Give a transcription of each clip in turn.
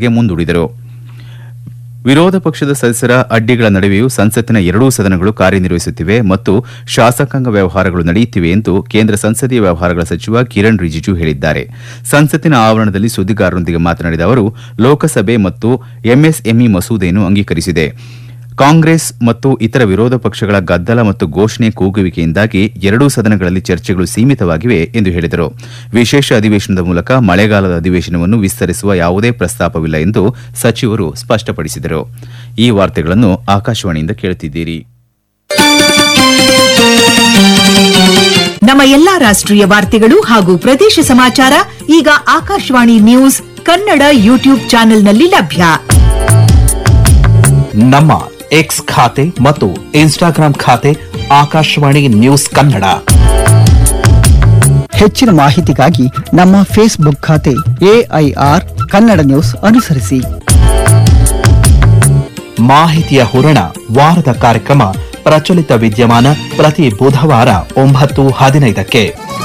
ಮುಂದೂಡಿದರು ವಿರೋಧ ಪಕ್ಷದ ಸದಸ್ಯರ ಅಡ್ಡಿಗಳ ನಡುವೆಯೂ ಸಂಸತ್ತಿನ ಎರಡೂ ಸದನಗಳು ಕಾರ್ಯನಿರ್ವಹಿಸುತ್ತಿವೆ ಮತ್ತು ಶಾಸಕಾಂಗ ವ್ಯವಹಾರಗಳು ನಡೆಯುತ್ತಿವೆ ಎಂದು ಕೇಂದ್ರ ಸಂಸದೀಯ ವ್ಯವಹಾರಗಳ ಸಚಿವ ಕಿರಣ್ ರಿಜಿಜು ಹೇಳಿದ್ದಾರೆ ಸಂಸತ್ತಿನ ಆವರಣದಲ್ಲಿ ಸುದ್ದಿಗಾರರೊಂದಿಗೆ ಮಾತನಾಡಿದ ಅವರು ಲೋಕಸಭೆ ಮತ್ತು ಎಂಎಸ್ಎಂಇ ಮಸೂದೆಯನ್ನು ಅಂಗೀಕರಿಸಿದೆ ಕಾಂಗ್ರೆಸ್ ಮತ್ತು ಇತರ ವಿರೋಧ ಪಕ್ಷಗಳ ಗದ್ದಲ ಮತ್ತು ಘೋಷಣೆ ಕೂಗುವಿಕೆಯಿಂದಾಗಿ ಎರಡೂ ಸದನಗಳಲ್ಲಿ ಚರ್ಚೆಗಳು ಸೀಮಿತವಾಗಿವೆ ಎಂದು ಹೇಳಿದರು ವಿಶೇಷ ಅಧಿವೇಶನದ ಮೂಲಕ ಮಳೆಗಾಲದ ಅಧಿವೇಶನವನ್ನು ವಿಸ್ತರಿಸುವ ಯಾವುದೇ ಪ್ರಸ್ತಾಪವಿಲ್ಲ ಎಂದು ಸಚಿವರು ಸ್ಪಷ್ಟಪಡಿಸಿದರು ಈ ವಾರ್ತೆಗಳನ್ನು ಆಕಾಶವಾಣಿಯಿಂದ ಕೇಳುತ್ತಿದ್ದೀರಿ ನಮ್ಮ ಎಲ್ಲಾ ರಾಷ್ಟ್ರೀಯ ವಾರ್ತೆಗಳು ಹಾಗೂ ಪ್ರದೇಶ ಸಮಾಚಾರ ಈಗ ಆಕಾಶವಾಣಿ ನ್ಯೂಸ್ ಕನ್ನಡ ಯೂಟ್ಯೂಬ್ ಚಾನೆಲ್ನಲ್ಲಿ ಲಭ್ಯ ನಮ್ಮ ಎಕ್ಸ್ ಖಾತೆ ಮತ್ತು ಇನ್ಸ್ಟಾಗ್ರಾಂ ಖಾತೆ ಆಕಾಶವಾಣಿ ನ್ಯೂಸ್ ಕನ್ನಡ ಹೆಚ್ಚಿನ ಮಾಹಿತಿಗಾಗಿ ನಮ್ಮ ಫೇಸ್ಬುಕ್ ಖಾತೆ ಎಐಆರ್ ಕನ್ನಡ ನ್ಯೂಸ್ ಅನುಸರಿಸಿ ಮಾಹಿತಿಯ ಹೂರಣ ವಾರದ ಕಾರ್ಯಕ್ರಮ ಪ್ರಚಲಿತ ವಿದ್ಯಮಾನ ಪ್ರತಿ ಬುಧವಾರ ಒಂಬತ್ತು ಹದಿನೈದಕ್ಕೆ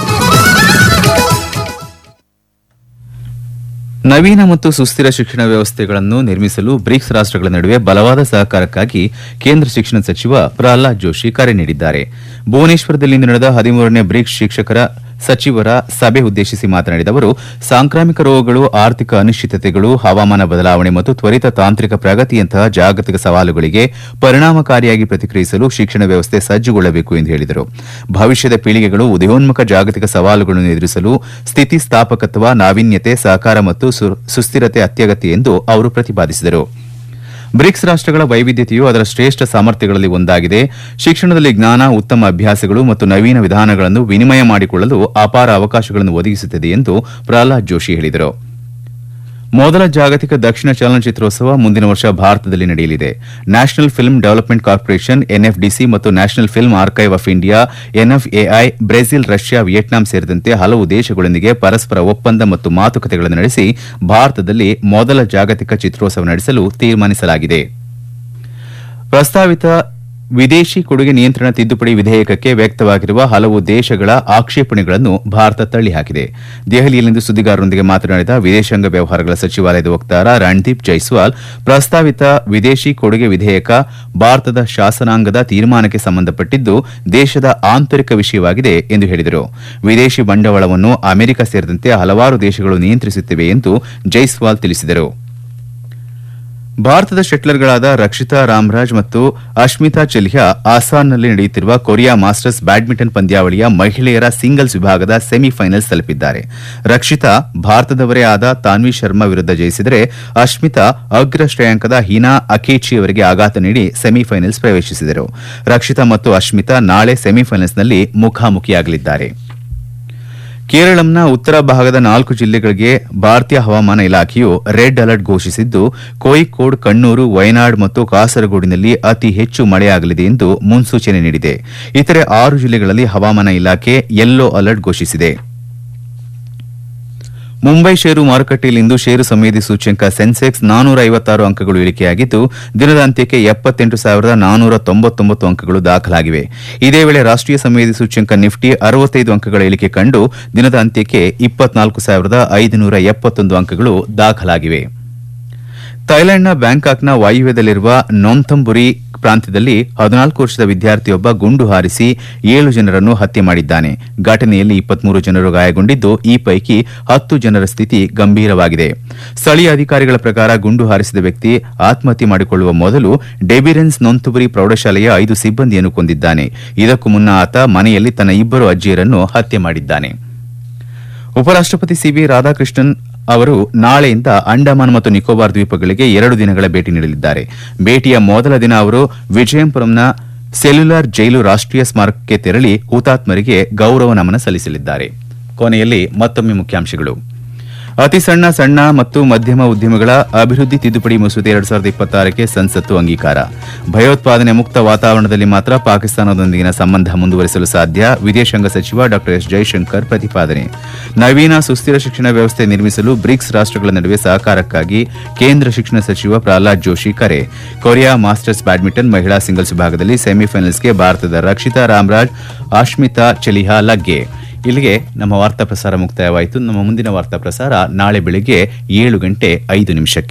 ನವೀನ ಮತ್ತು ಸುಸ್ಥಿರ ಶಿಕ್ಷಣ ವ್ಯವಸ್ಥೆಗಳನ್ನು ನಿರ್ಮಿಸಲು ಬ್ರಿಕ್ಸ್ ರಾಷ್ಟಗಳ ನಡುವೆ ಬಲವಾದ ಸಹಕಾರಕ್ಕಾಗಿ ಕೇಂದ್ರ ಶಿಕ್ಷಣ ಸಚಿವ ಪ್ರಹ್ಲಾದ್ ಜೋಶಿ ಕರೆ ನೀಡಿದ್ದಾರೆ ಭುವನೇಶ್ವರದಲ್ಲಿಂದು ನಡೆದ ಹದಿಮೂರನೇ ಬ್ರಿಕ್ಸ್ ಶಿಕ್ಷಕರ ಸಚಿವರ ಸಭೆ ಉದ್ದೇಶಿಸಿ ಮಾತನಾಡಿದ ಅವರು ಸಾಂಕ್ರಾಮಿಕ ರೋಗಗಳು ಆರ್ಥಿಕ ಅನಿಶ್ಚಿತತೆಗಳು ಹವಾಮಾನ ಬದಲಾವಣೆ ಮತ್ತು ತ್ವರಿತ ತಾಂತ್ರಿಕ ಪ್ರಗತಿಯಂತಹ ಜಾಗತಿಕ ಸವಾಲುಗಳಿಗೆ ಪರಿಣಾಮಕಾರಿಯಾಗಿ ಪ್ರತಿಕ್ರಿಯಿಸಲು ಶಿಕ್ಷಣ ವ್ಯವಸ್ಥೆ ಸಜ್ಜುಗೊಳ್ಳಬೇಕು ಎಂದು ಹೇಳಿದರು ಭವಿಷ್ಯದ ಪೀಳಿಗೆಗಳು ಉದಯೋನ್ಮುಖ ಜಾಗತಿಕ ಸವಾಲುಗಳನ್ನು ಎದುರಿಸಲು ಸ್ಥಿತಿಸ್ಥಾಪಕತ್ವ ನಾವೀನ್ಯತೆ ಸಹಕಾರ ಮತ್ತು ಸು- ಸುಸ್ಥಿರತೆ ಅತ್ಯಗತ್ಯ ಎಂದು ಅವರು ಪ್ರತಿಪಾದಿಸಿದರು ಬ್ರಿಕ್ಸ್ ರಾಷ್ಟಗಳ ವೈವಿಧ್ಯತೆಯು ಅದರ ಶ್ರೇಷ್ಠ ಸಾಮರ್ಥ್ಯಗಳಲ್ಲಿ ಒಂದಾಗಿದೆ ಶಿಕ್ಷಣದಲ್ಲಿ ಜ್ಞಾನ ಉತ್ತಮ ಅಭ್ಯಾಸಗಳು ಮತ್ತು ನವೀನ ವಿಧಾನಗಳನ್ನು ವಿನಿಮಯ ಮಾಡಿಕೊಳ್ಳಲು ಅಪಾರ ಅವಕಾಶಗಳನ್ನು ಒದಗಿಸುತ್ತದೆ ಎಂದು ಪ್ರಹ್ಲಾದ್ ಜೋಶಿ ಹೇಳಿದರು ಮೊದಲ ಜಾಗತಿಕ ದಕ್ಷಿಣ ಚಲನಚಿತ್ರೋತ್ಸವ ಮುಂದಿನ ವರ್ಷ ಭಾರತದಲ್ಲಿ ನಡೆಯಲಿದೆ national film development corporation NFDC ಮತ್ತು national film archive of India NFAI Brazil Russia Vietnam ಸೇರಿದಂತೆ ಹಲವು ದೇಶಗಳೊಂದಿಗೆ ಪರಸ್ಪರ ಒಪ್ಪಂದ ಮತ್ತು ಮಾತುಕತೆಗಳನ್ನು ನಡೆಸಿ ಭಾರತದಲ್ಲಿ ಮೊದಲ ಜಾಗತಿಕ ಚಿತ್ರೋತ್ಸವ ನಡೆಸಲು ತೀರ್ಮಾನಿಸಲಾಗಿದೆ ಪ್ರಸ್ತಾವಿತ ವಿದೇಶಿ ಕೊಡುಗೆ ನಿಯಂತ್ರಣ ತಿದ್ದುಪಡಿ ವಿಧೇಯಕಕ್ಕೆ ವ್ಯಕ್ತವಾಗಿರುವ ಹಲವು ದೇಶಗಳ ಆಕ್ಷೇಪಣೆಗಳನ್ನು ಭಾರತ ತಳ್ಳಿಹಾಕಿದೆ ದೆಹಲಿಯಲ್ಲಿಂದು ಸುದ್ದಿಗಾರರೊಂದಿಗೆ ಮಾತನಾಡಿದ ವಿದೇಶಾಂಗ ವ್ಯವಹಾರಗಳ ಸಚಿವಾಲಯದ ವಕ್ತಾರ ರಣದೀಪ್ ಜೈಸ್ವಾಲ್ ಪ್ರಸ್ತಾವಿತ ವಿದೇಶಿ ಕೊಡುಗೆ ವಿಧೇಯಕ ಭಾರತದ ಶಾಸನಾಂಗದ ತೀರ್ಮಾನಕ್ಕೆ ಸಂಬಂಧಪಟ್ಟಿದ್ದು ದೇಶದ ಆಂತರಿಕ ವಿಷಯವಾಗಿದೆ ಎಂದು ಹೇಳಿದರು ವಿದೇಶಿ ಬಂಡವಾಳವನ್ನು ಅಮೆರಿಕ ಸೇರಿದಂತೆ ಹಲವಾರು ದೇಶಗಳು ನಿಯಂತ್ರಿಸುತ್ತಿವೆ ಎಂದು ಜೈಸ್ವಾಲ್ ತಿಳಿಸಿದರು ಭಾರತದ ಶಟ್ಲರ್ಗಳಾದ ರಕ್ಷಿತಾ ರಾಮ್ರಾಜ್ ಮತ್ತು ಅಶ್ಮಿತಾ ಚೆಲಿಹಾ ಆಸಾನ್ನಲ್ಲಿ ನಡೆಯುತ್ತಿರುವ ಕೊರಿಯಾ ಮಾಸ್ಟರ್ಸ್ ಬ್ಯಾಡ್ಮಿಂಟನ್ ಪಂದ್ಯಾವಳಿಯ ಮಹಿಳೆಯರ ಸಿಂಗಲ್ಸ್ ವಿಭಾಗದ ಸೆಮಿಫೈನಲ್ಸ್ ತಲುಪಿದ್ದಾರೆ ರಕ್ಷಿತಾ ಭಾರತದವರೇ ಆದ ತಾನ್ವಿ ಶರ್ಮಾ ವಿರುದ್ಧ ಜಯಿಸಿದರೆ ಅಶ್ಮಿತಾ ಅಗ್ರ ಶ್ರೇಯಾಂಕದ ಹಿನಾ ಅಕೇಚಿ ಅವರಿಗೆ ಆಘಾತ ನೀಡಿ ಸೆಮಿಫೈನಲ್ಸ್ ಪ್ರವೇಶಿಸಿದರು ರಕ್ಷಿತಾ ಮತ್ತು ಅಶ್ಮಿತಾ ನಾಳೆ ಸೆಮಿಫೈನಲ್ಸ್ನಲ್ಲಿ ಮುಖಾಮುಖಿಯಾಗಲಿದ್ದಾರೆ ಕೇರಳಂನ ಉತ್ತರ ಭಾಗದ ನಾಲ್ಕು ಜಿಲ್ಲೆಗಳಿಗೆ ಭಾರತೀಯ ಹವಾಮಾನ ಇಲಾಖೆಯು ರೆಡ್ ಅಲರ್ಟ್ ಘೋಷಿಸಿದ್ದು ಕೋಯಿಕೋಡ್ ಕಣ್ಣೂರು ವಯನಾಡ್ ಮತ್ತು ಕಾಸರಗೋಡಿನಲ್ಲಿ ಅತಿ ಹೆಚ್ಚು ಮಳೆಯಾಗಲಿದೆ ಎಂದು ಮುನ್ಸೂಚನೆ ನೀಡಿದೆ ಇತರೆ ಆರು ಜಿಲ್ಲೆಗಳಲ್ಲಿ ಹವಾಮಾನ ಇಲಾಖೆ ಯೆಲ್ಲೋ ಅಲರ್ಟ್ ಘೋಷಿಸಿದೆ ಮುಂಬೈ ಷೇರು ಮಾರುಕಟ್ಟೆಯಲ್ಲಿಂದು ಷೇರು ಸಂವೇದಿ ಸೂಚ್ಯಂಕ ಸೆನ್ಸೆಕ್ಸ್ ನಾನೂರ ಐವತ್ತಾರು ಅಂಕಗಳು ಇಳಿಕೆಯಾಗಿದ್ದು ದಿನದ ಅಂತ್ಯಕ್ಕೆ ಎಪ್ಪತ್ತೆಂಟು ಸಾವಿರದ ನಾನೂರ ತೊಂಬತ್ತೊಂಬತ್ತು ಅಂಕಗಳು ದಾಖಲಾಗಿವೆ ಇದೇ ವೇಳೆ ರಾಷ್ಟೀಯ ಸಂವೇದಿ ಸೂಚ್ಯಂಕ ನಿಫ್ಟಿ ಅರವತ್ತೈದು ಅಂಕಗಳ ಇಳಿಕೆ ಕಂಡು ದಿನದ ಅಂತ್ಯಕ್ಕೆ ಇಪ್ಪತ್ನಾಲ್ಕು ಸಾವಿರದ ಐದುನೂರ ಎಪ್ಪತ್ತೊಂದು ಅಂಕಗಳು ದಾಖಲಾಗಿವೆ ಥೈಲ್ಯಾಂಡ್ನ ಬ್ಯಾಂಕಾಕ್ನ ವಾಯುವ್ಯದಲ್ಲಿರುವ ನೊಂಥಂಬುರಿ ಪ್ರಾಂತ್ಯದಲ್ಲಿ ಹದಿನಾಲ್ಕು ವರ್ಷದ ವಿದ್ಯಾರ್ಥಿಯೊಬ್ಬ ಗುಂಡು ಹಾರಿಸಿ ಏಳು ಜನರನ್ನು ಹತ್ಯೆ ಮಾಡಿದ್ದಾನೆ ಘಟನೆಯಲ್ಲಿ ಇಪ್ಪತ್ಮೂರು ಜನರು ಗಾಯಗೊಂಡಿದ್ದು ಈ ಪೈಕಿ ಹತ್ತು ಜನರ ಸ್ಥಿತಿ ಗಂಭೀರವಾಗಿದೆ ಸ್ಥಳೀಯ ಅಧಿಕಾರಿಗಳ ಪ್ರಕಾರ ಗುಂಡು ಹಾರಿಸಿದ ವ್ಯಕ್ತಿ ಆತ್ಮಹತ್ಯೆ ಮಾಡಿಕೊಳ್ಳುವ ಮೊದಲು ಡೆಬಿರೆನ್ಸ್ ನೊಂತುಬುರಿ ಪ್ರೌಢಶಾಲೆಯ ಐದು ಸಿಬ್ಬಂದಿಯನ್ನು ಕೊಂದಿದ್ದಾನೆ ಇದಕ್ಕೂ ಮುನ್ನ ಆತ ಮನೆಯಲ್ಲಿ ತನ್ನ ಇಬ್ಬರು ಅಜ್ಜಿಯರನ್ನು ಹತ್ಯೆ ಮಾಡಿದ್ದಾನೆ ಉಪರಾಷ್ಟಪತಿ ಸಿಬಿ ರಾಧಾಕೃಷ್ಣನ್ ಅವರು ನಾಳೆಯಿಂದ ಅಂಡಮಾನ್ ಮತ್ತು ನಿಕೋಬಾರ್ ದ್ವೀಪಗಳಿಗೆ ಎರಡು ದಿನಗಳ ಭೇಟಿ ನೀಡಲಿದ್ದಾರೆ ಭೇಟಿಯ ಮೊದಲ ದಿನ ಅವರು ವಿಜಯಪುರಂನ ಸೆಲ್ಯುಲಾರ್ ಜೈಲು ರಾಷ್ಟೀಯ ಸ್ಮಾರಕಕ್ಕೆ ತೆರಳಿ ಹುತಾತ್ಮರಿಗೆ ಗೌರವ ನಮನ ಸಲ್ಲಿಸಲಿದ್ದಾರೆ ಕೊನೆಯಲ್ಲಿ ಮತ್ತೊಮ್ಮೆ ಮುಖ್ಯಾಂಶಗಳು ಅತಿ ಸಣ್ಣ ಸಣ್ಣ ಮತ್ತು ಮಧ್ಯಮ ಉದ್ಯಮಗಳ ಅಭಿವೃದ್ಧಿ ತಿದ್ದುಪಡಿ ಮಸೂದೆ ಎರಡ್ ಸಾವಿರದ ಇಪ್ಪತ್ತಾರಕ್ಕೆ ಸಂಸತ್ತು ಅಂಗೀಕಾರ ಭಯೋತ್ಪಾದನೆ ಮುಕ್ತ ವಾತಾವರಣದಲ್ಲಿ ಮಾತ್ರ ಪಾಕಿಸ್ತಾನದೊಂದಿಗಿನ ಸಂಬಂಧ ಮುಂದುವರಿಸಲು ಸಾಧ್ಯ ವಿದೇಶಾಂಗ ಸಚಿವ ಡಾ ಎಸ್ ಜೈಶಂಕರ್ ಪ್ರತಿಪಾದನೆ ನವೀನ ಸುಸ್ಥಿರ ಶಿಕ್ಷಣ ವ್ಯವಸ್ಥೆ ನಿರ್ಮಿಸಲು ಬ್ರಿಕ್ಸ್ ರಾಷ್ಟಗಳ ನಡುವೆ ಸಹಕಾರಕ್ಕಾಗಿ ಕೇಂದ್ರ ಶಿಕ್ಷಣ ಸಚಿವ ಪ್ರಹ್ಲಾದ್ ಜೋಶಿ ಕರೆ ಕೊರಿಯಾ ಮಾಸ್ಟರ್ಸ್ ಬ್ಯಾಡ್ಮಿಂಟನ್ ಮಹಿಳಾ ಸಿಂಗಲ್ಸ್ ವಿಭಾಗದಲ್ಲಿ ಸೆಮಿಫೈನಲ್ಸ್ಗೆ ಭಾರತದ ರಕ್ಷಿತಾ ರಾಮ್ರಾಜ್ ಅಶ್ಮಿತಾ ಚೆಲಿಹಾ ಲಗ್ಗೆ ಇಲ್ಲಿಗೆ ನಮ್ಮ ವಾರ್ತಾ ಪ್ರಸಾರ ಮುಕ್ತಾಯವಾಯಿತು ನಮ್ಮ ಮುಂದಿನ ವಾರ್ತಾ ಪ್ರಸಾರ ನಾಳೆ ಬೆಳಿಗ್ಗೆ ಏಳು ಗಂಟೆ ಐದು ನಿಮಿಷಕ್ಕೆ